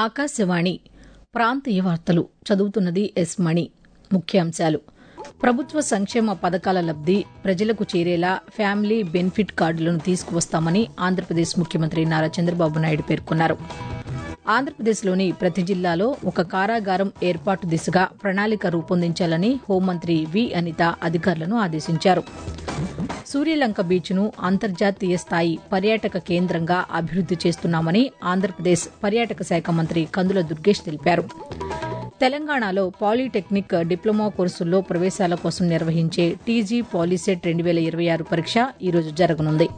ఆకాశవాణి ప్రాంతీయ వార్తలు చదువుతున్నది ఎస్ మణి ముఖ్యాంశాలు ప్రభుత్వ సంక్షేమ పథకాల లబ్ది ప్రజలకు చేరేలా ఫ్యామిలీ బెనిఫిట్ కార్డులను తీసుకువస్తామని ఆంధ్రప్రదేశ్ ముఖ్యమంత్రి నారా చంద్రబాబు నాయుడు పేర్కొన్నారు ఆంధ్రప్రదేశ్లోని ప్రతి జిల్లాలో ఒక కారాగారం ఏర్పాటు దిశగా ప్రణాళిక రూపొందించాలని హోంమంత్రి వి అనిత అధికారులను ఆదేశించారు సూర్యలంక బీచ్ను అంతర్జాతీయ స్థాయి పర్యాటక కేంద్రంగా అభివృద్ది చేస్తున్నామని ఆంధ్రప్రదేశ్ పర్యాటక శాఖ మంత్రి కందుల దుర్గేష్ తెలిపారు తెలంగాణలో పాలిటెక్నిక్ డిప్లొమా కోర్సుల్లో ప్రవేశాల కోసం నిర్వహించే టీజీ పాలిసెట్ రెండు వేల ఇరవై ఆరు పరీక్ష ఈరోజు జరగనుంది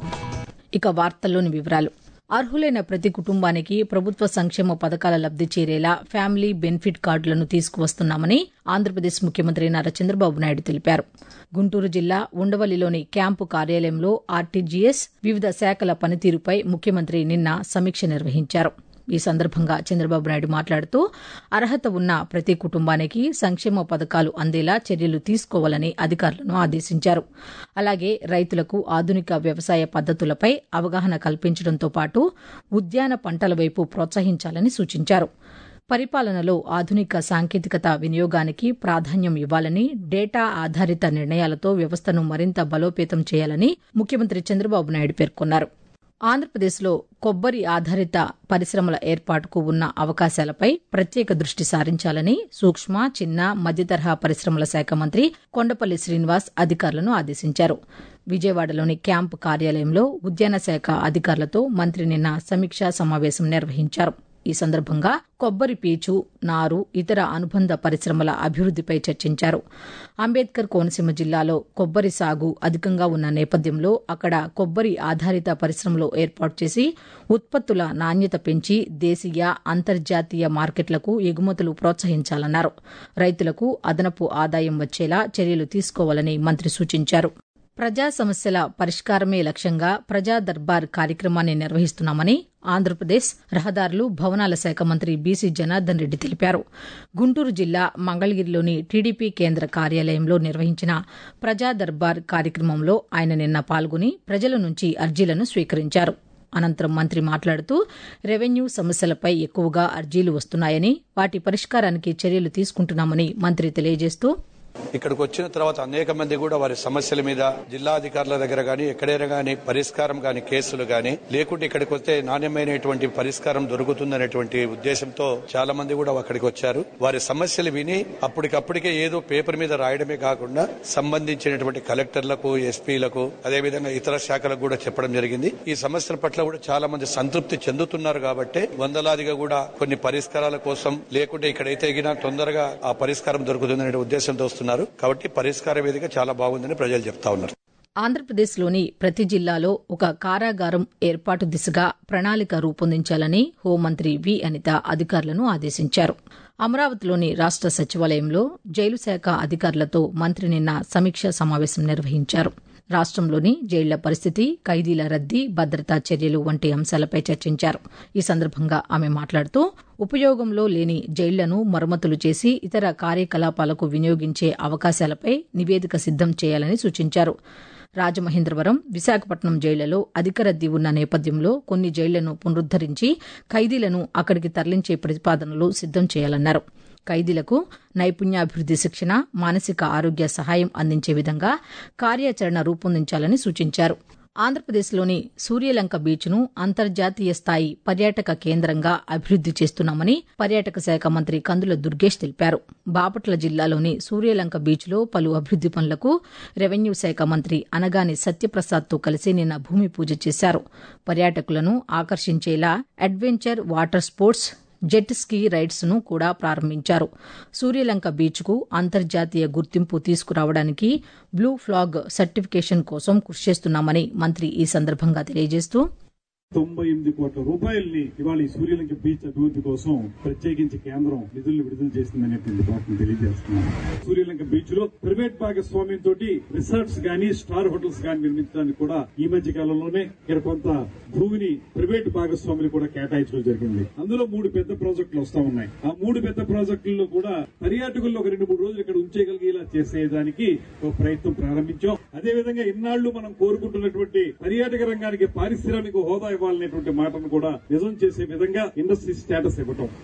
ఇక వార్తల్లోని వివరాలు అర్హులైన ప్రతి కుటుంబానికి ప్రభుత్వ సంక్షేమ పథకాల లబ్ది చేరేలా ఫ్యామిలీ బెనిఫిట్ కార్డులను తీసుకువస్తున్నామని ఆంధ్రప్రదేశ్ ముఖ్యమంత్రి నారా చంద్రబాబు నాయుడు తెలిపారు గుంటూరు జిల్లా ఉండవల్లిలోని క్యాంపు కార్యాలయంలో ఆర్టీజీఎస్ వివిధ శాఖల పనితీరుపై ముఖ్యమంత్రి నిన్న సమీక్ష నిర్వహించారు ఈ సందర్భంగా చంద్రబాబు నాయుడు మాట్లాడుతూ అర్హత ఉన్న ప్రతి కుటుంబానికి సంక్షేమ పథకాలు అందేలా చర్యలు తీసుకోవాలని అధికారులను ఆదేశించారు అలాగే రైతులకు ఆధునిక వ్యవసాయ పద్దతులపై అవగాహన కల్పించడంతో పాటు ఉద్యాన పంటల వైపు ప్రోత్సహించాలని సూచించారు పరిపాలనలో ఆధునిక సాంకేతికత వినియోగానికి ప్రాధాన్యం ఇవ్వాలని డేటా ఆధారిత నిర్ణయాలతో వ్యవస్థను మరింత బలోపేతం చేయాలని ముఖ్యమంత్రి చంద్రబాబు నాయుడు పేర్కొన్నారు ఆంధ్రప్రదేశ్లో కొబ్బరి ఆధారిత పరిశ్రమల ఏర్పాటుకు ఉన్న అవకాశాలపై ప్రత్యేక దృష్టి సారించాలని సూక్ష్మ చిన్న మధ్యతరహా పరిశ్రమల శాఖ మంత్రి కొండపల్లి శ్రీనివాస్ అధికారులను ఆదేశించారు విజయవాడలోని క్యాంపు కార్యాలయంలో ఉద్యాన శాఖ అధికారులతో మంత్రి నిన్న సమీక్షా సమావేశం నిర్వహించారు ఈ సందర్భంగా కొబ్బరి పీచు నారు ఇతర అనుబంధ పరిశ్రమల అభివృద్దిపై చర్చించారు అంబేద్కర్ కోనసీమ జిల్లాలో కొబ్బరి సాగు అధికంగా ఉన్న నేపథ్యంలో అక్కడ కొబ్బరి ఆధారిత పరిశ్రమలు ఏర్పాటు చేసి ఉత్పత్తుల నాణ్యత పెంచి దేశీయ అంతర్జాతీయ మార్కెట్లకు ఎగుమతులు ప్రోత్సహించాలన్నారు రైతులకు అదనపు ఆదాయం వచ్చేలా చర్యలు తీసుకోవాలని మంత్రి సూచించారు ప్రజా సమస్యల పరిష్కారమే లక్ష్యంగా ప్రజా దర్బార్ కార్యక్రమాన్ని నిర్వహిస్తున్నామని ఆంధ్రప్రదేశ్ రహదారులు భవనాల శాఖ మంత్రి బీసీ జనార్దన్ రెడ్డి తెలిపారు గుంటూరు జిల్లా మంగళగిరిలోని టీడీపీ కేంద్ర కార్యాలయంలో నిర్వహించిన ప్రజా దర్బార్ కార్యక్రమంలో ఆయన నిన్న పాల్గొని ప్రజల నుంచి అర్జీలను స్వీకరించారు అనంతరం మంత్రి మాట్లాడుతూ రెవెన్యూ సమస్యలపై ఎక్కువగా అర్జీలు వస్తున్నాయని వాటి పరిష్కారానికి చర్యలు తీసుకుంటున్నామని మంత్రి తెలియజేస్తూ ఇక్కడికి వచ్చిన తర్వాత అనేక మంది కూడా వారి సమస్యల మీద జిల్లా అధికారుల దగ్గర గాని ఎక్కడైనా గాని పరిష్కారం గాని కేసులు గాని లేకుంటే ఇక్కడికి వస్తే నాణ్యమైనటువంటి పరిష్కారం దొరుకుతుందనేటువంటి ఉద్దేశంతో చాలా మంది కూడా అక్కడికి వచ్చారు వారి సమస్యలు విని అప్పటికప్పటికే ఏదో పేపర్ మీద రాయడమే కాకుండా సంబంధించినటువంటి కలెక్టర్లకు ఎస్పీలకు అదేవిధంగా ఇతర శాఖలకు కూడా చెప్పడం జరిగింది ఈ సమస్యల పట్ల కూడా చాలా మంది సంతృప్తి చెందుతున్నారు కాబట్టి వందలాదిగా కూడా కొన్ని పరిష్కారాల కోసం లేకుంటే ఇక్కడైతే ఎగినా తొందరగా ఆ పరిష్కారం దొరుకుతుందనే ఉద్దేశంతో వస్తున్నారు కాబట్టి పరిష్కార వేదిక చాలా బాగుందని ప్రజలు చెప్తా ఉన్నారు ఆంధ్రప్రదేశ్లోని ప్రతి జిల్లాలో ఒక కారాగారం ఏర్పాటు దిశగా ప్రణాళిక రూపొందించాలని హోంమంత్రి వి అనిత అధికారులను ఆదేశించారు అమరావతిలోని రాష్ట సచివాలయంలో జైలు శాఖ అధికారులతో మంత్రి నిన్న సమీక్షా సమావేశం నిర్వహించారు రాష్టంలోని జైళ్ల పరిస్థితి ఖైదీల రద్దీ భద్రతా చర్యలు వంటి అంశాలపై చర్చించారు ఈ సందర్భంగా ఆమె మాట్లాడుతూ ఉపయోగంలో లేని జైళ్లను మరమ్మతులు చేసి ఇతర కార్యకలాపాలకు వినియోగించే అవకాశాలపై నివేదిక సిద్దం చేయాలని సూచించారు రాజమహేంద్రవరం విశాఖపట్నం జైళ్లలో అధిక రద్దీ ఉన్న నేపథ్యంలో కొన్ని జైళ్లను పునరుద్దరించి ఖైదీలను అక్కడికి తరలించే ప్రతిపాదనలు సిద్దం చేయాలన్నారు ఖైదీలకు నైపుణ్యాభివృద్ది శిక్షణ మానసిక ఆరోగ్య సహాయం అందించే విధంగా కార్యాచరణ రూపొందించాలని సూచించారు ఆంధ్రప్రదేశ్లోని సూర్యలంక బీచ్ను అంతర్జాతీయ స్థాయి పర్యాటక కేంద్రంగా అభివృద్ది చేస్తున్నామని పర్యాటక శాఖ మంత్రి కందుల దుర్గేష్ తెలిపారు బాపట్ల జిల్లాలోని సూర్యలంక బీచ్లో పలు అభివృద్ది పనులకు రెవెన్యూ శాఖ మంత్రి అనగాని సత్యప్రసాద్తో కలిసి నిన్న భూమి పూజ చేశారు పర్యాటకులను ఆకర్షించేలా adventure water sports jet ski rides ను కూడా ప్రారంభించారు సూర్యలంక బీచ్ కు అంతర్జాతీయ గుర్తింపు తీసుకురావడానికి బ్లూ ఫ్లాగ్ సర్టిఫికేషన్ కోసం కృషి చేస్తున్నామని మంత్రి ఈ సందర్భంగా తెలియజేస్తూ తొంభై ఎనిమిది కోట్ల రూపాయల్ని ఇవాళ ఈ సూర్యలంక బీచ్ అభివృద్ధి కోసం ప్రత్యేకించి కేంద్రం నిధులు విడుదల చేస్తుందనేటువంటి వాటిని తెలియజేస్తున్నాను సూర్యలంక బీచ్ లో ప్రైవేట్ భాగస్వామ్యంతో రిసార్ట్స్ గానీ స్టార్ హోటల్స్ గానీ నిర్మించడానికి కూడా ఈ మధ్య కాలంలోనే ఇక్కడ కొంత భూమిని ప్రైవేట్ భాగస్వాములు కూడా కేటాయించడం జరిగింది అందులో మూడు పెద్ద ప్రాజెక్టులు వస్తా ఉన్నాయి ఆ మూడు పెద్ద ప్రాజెక్టుల్లో కూడా పర్యాటకుల్లో ఒక రెండు మూడు రోజులు ఇక్కడ ఉంచేయగలిగేలా చేసేదానికి ఒక ప్రయత్నం ప్రారంభించాం అదేవిధంగా ఇన్నాళ్లు మనం కోరుకుంటున్నటువంటి పర్యాటక రంగానికి పారిశ్రామిక హోదా ఇవ్వాలనేటువంటి మాటను కూడా నిజం చేసే విధంగా ఇండస్ట్రీ స్టేటస్ ఇవ్వటం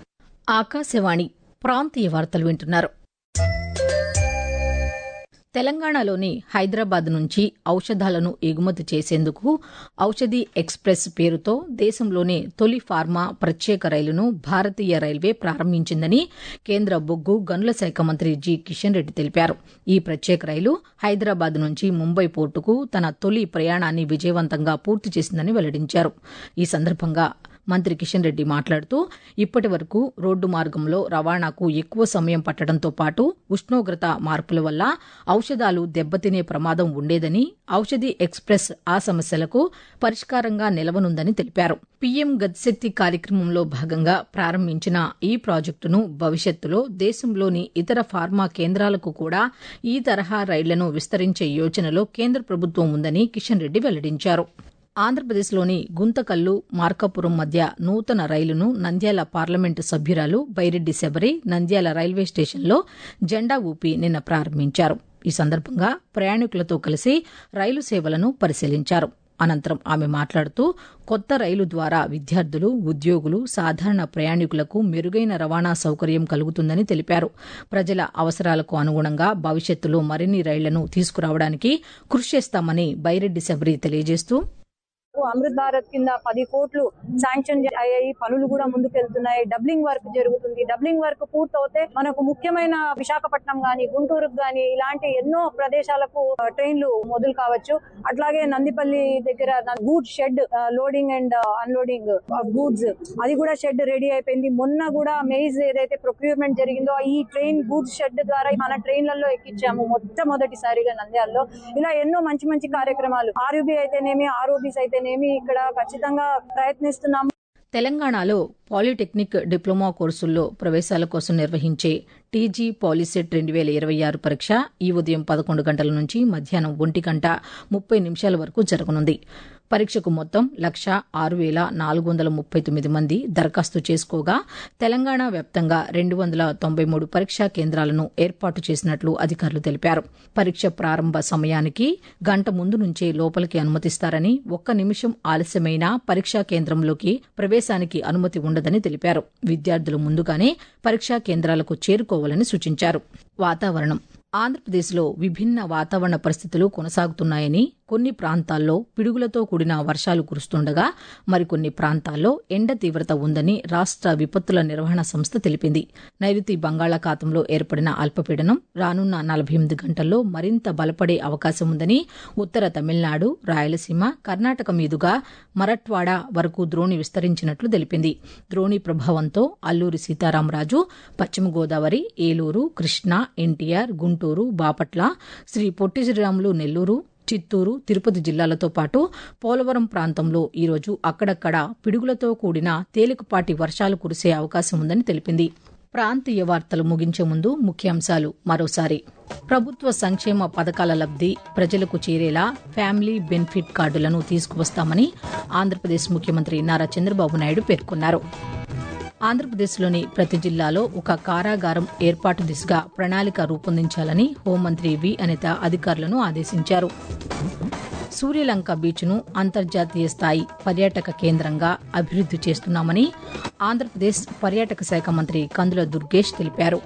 ఆకాశవాణి ప్రాంతీయ వార్తలు వింటున్నారు తెలంగాణలోని హైదరాబాద్ నుంచి ఔషధాలను ఎగుమతి చేసేందుకు ఔషధి ఎక్స్ప్రెస్ పేరుతో దేశంలోనే తొలి ఫార్మా ప్రత్యేక రైలును భారతీయ రైల్వే ప్రారంభించిందని కేంద్ర బొగ్గు గనుల శాఖ మంత్రి జి కిషన్ రెడ్డి తెలిపారు ఈ ప్రత్యేక రైలు హైదరాబాద్ నుంచి ముంబై పోర్టుకు తన తొలి ప్రయాణాన్ని విజయవంతంగా పూర్తి చేసిందని వెల్లడించారు ఈ సందర్భంగా మంత్రి కిషన్ రెడ్డి మాట్లాడుతూ ఇప్పటి వరకు రోడ్డు మార్గంలో రవాణాకు ఎక్కువ సమయం పట్టడంతో పాటు ఉష్ణోగ్రత మార్పుల వల్ల ఔషధాలు దెబ్బతినే ప్రమాదం ఉండేదని ఔషధి ఎక్స్ప్రెస్ ఆ సమస్యలకు పరిష్కారంగా నిలవనుందని తెలిపారు పీఎం గతిశక్తి కార్యక్రమంలో భాగంగా ప్రారంభించిన ఈ ప్రాజెక్టును భవిష్యత్తులో దేశంలోని ఇతర ఫార్మా కేంద్రాలకు కూడా ఈ తరహా రైళ్లను విస్తరించే యోచనలో కేంద్ర ప్రభుత్వం ఉందని కిషన్ రెడ్డి వెల్లడించారు ఆంధ్రప్రదేశ్లోని గుంతకల్లు మార్కాపురం మధ్య నూతన రైలును నంద్యాల పార్లమెంటు సభ్యురాలు బైరెడ్డి శబరి నంద్యాల రైల్వే స్టేషన్లో జెండా ఊపి నిన్న ప్రారంభించారు ఈ సందర్భంగా ప్రయాణికులతో కలిసి రైలు సేవలను పరిశీలించారు అనంతరం ఆమె మాట్లాడుతూ కొత్త రైలు ద్వారా విద్యార్థులు ఉద్యోగులు సాధారణ ప్రయాణికులకు మెరుగైన రవాణా సౌకర్యం కలుగుతుందని తెలిపారు ప్రజల అవసరాలకు అనుగుణంగా భవిష్యత్తులో మరిన్ని రైళ్లను తీసుకురావడానికి కృషి చేస్తామని బైరెడ్డి శబరి తెలియజేస్తూ అమృత్ భారత్ కింద పది కోట్లు శాంక్షన్ అయ్యాయి పనులు కూడా ముందుకెళ్తున్నాయి డబ్లింగ్ వర్క్ జరుగుతుంది డబ్లింగ్ వర్క్ పూర్తవుతే మనకు ముఖ్యమైన విశాఖపట్నం గాని గుంటూరుకు గాని ఇలాంటి ఎన్నో ప్రదేశాలకు ట్రైన్లు మొదలు కావచ్చు అట్లాగే నందిపల్లి దగ్గర goods shed loading and unloading goods అది కూడా షెడ్ రెడీ అయిపోయింది మొన్న కూడా మెయిజ్ ఏదైతే ప్రొక్యూర్మెంట్ జరిగిందో ఈ ట్రైన్ గూడ్స్ షెడ్ ద్వారా మన ట్రైన్లలో ఎక్కించాము మొట్టమొదటిసారిగా నంద్యాలలో ఇలా ఎన్నో మంచి మంచి కార్యక్రమాలు ఆర్యూబీ అయితేనేమి ఆర్ఓబీస్ అయితేనేమి ఇక్కడ ఖచ్చితంగా ప్రయత్నిస్తున్నాము తెలంగాణలో పాలిటెక్నిక్ డిప్లొమా కోర్సుల్లో ప్రవేశాల కోసం నిర్వహించే టీజీ పాలిసెట్ రెండు వేల ఇరవై ఆరు పరీక్ష ఈ ఉదయం పదకొండు గంటల నుంచి మధ్యాహ్నం ఒంటి గంట ముప్పై నిమిషాల వరకు జరగనుంది పరీక్షకు మొత్తం లక్ష ఆరు వేల నాలుగు వందల ముప్పై తొమ్మిది మంది దరఖాస్తు చేసుకోగా తెలంగాణ వ్యాప్తంగా రెండు వందల తొంభై మూడు పరీక్షా కేంద్రాలను ఏర్పాటు చేసినట్లు అధికారులు తెలిపారు పరీక్ష ప్రారంభ సమయానికి గంట ముందు నుంచే లోపలికి అనుమతిస్తారని ఒక్క నిమిషం ఆలస్యమైనా పరీక్షా కేంద్రంలోకి ప్రవేశానికి అనుమతి ఉండదని తెలిపారు విద్యార్థులు ముందుగానే పరీక్షా కేంద్రాలకు చేరుకోవాలని సూచించారు వాతావరణం ఆంధ్రప్రదేశ్లో విభిన్న వాతావరణ పరిస్థితులు కొనసాగుతున్నాయని కొన్ని ప్రాంతాల్లో పిడుగులతో కూడిన వర్షాలు కురుస్తుండగా మరికొన్ని ప్రాంతాల్లో ఎండ తీవ్రత ఉందని రాష్ట విపత్తుల నిర్వహణ సంస్థ తెలిపింది నైరుతి బంగాళాఖాతంలో ఏర్పడిన అల్పపీడనం రానున్న నలభై ఎనిమిది గంటల్లో మరింత బలపడే అవకాశం ఉందని ఉత్తర తమిళనాడు రాయలసీమ కర్ణాటక మీదుగా మరట్వాడ వరకు ద్రోణి విస్తరించినట్లు తెలిపింది ద్రోణి ప్రభావంతో అల్లూరి సీతారామరాజు పశ్చిమ గోదావరి ఏలూరు కృష్ణా ఎన్టీఆర్ గుంటూరు బాపట్ల శ్రీ పొట్టి శ్రీరాములు నెల్లూరు చిత్తూరు తిరుపతి జిల్లాలతో పాటు పోలవరం ప్రాంతంలో ఈరోజు అక్కడక్కడ పిడుగులతో కూడిన తేలికపాటి వర్షాలు కురిసే అవకాశం ఉందని తెలిపింది ప్రాంతీయ వార్తలు ముగించే ముందు ముఖ్యాంశాలు మరోసారి ప్రభుత్వ సంక్షేమ పథకాల లబ్ది ప్రజలకు చేరేలా ఫ్యామిలీ బెనిఫిట్ కార్డులను తీసుకువస్తామని ఆంధ్రప్రదేశ్ ముఖ్యమంత్రి నారా చంద్రబాబు నాయుడు పేర్కొన్నారు ఆంధ్రప్రదేశ్లోని ప్రతి జిల్లాలో ఒక కారాగారం ఏర్పాటు దిశగా ప్రణాళిక రూపొందించాలని హోంమంత్రి వి అనిత అధికారులను ఆదేశించారు సూర్యలంక బీచ్ను అంతర్జాతీయ స్థాయి పర్యాటక కేంద్రంగా అభివృద్ది చేస్తున్నామని ఆంధ్రప్రదేశ్ పర్యాటక శాఖ మంత్రి కందుల దుర్గేష్ తెలిపారు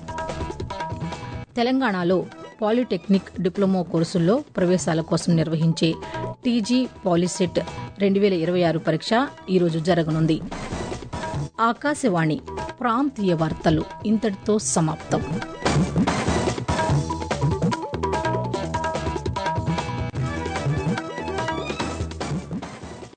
తెలంగాణలో పాలిటెక్నిక్ డిప్లొమా కోర్సుల్లో ప్రవేశాల కోసం నిర్వహించే టీజీ పాలిసెట్ రెండు వేల ఇరవై ఆరు పరీక్ష ఈరోజు జరగనుంది ఆకాశవాణి ప్రాంతీయ వార్తలు ఇంతటితో సమాప్తం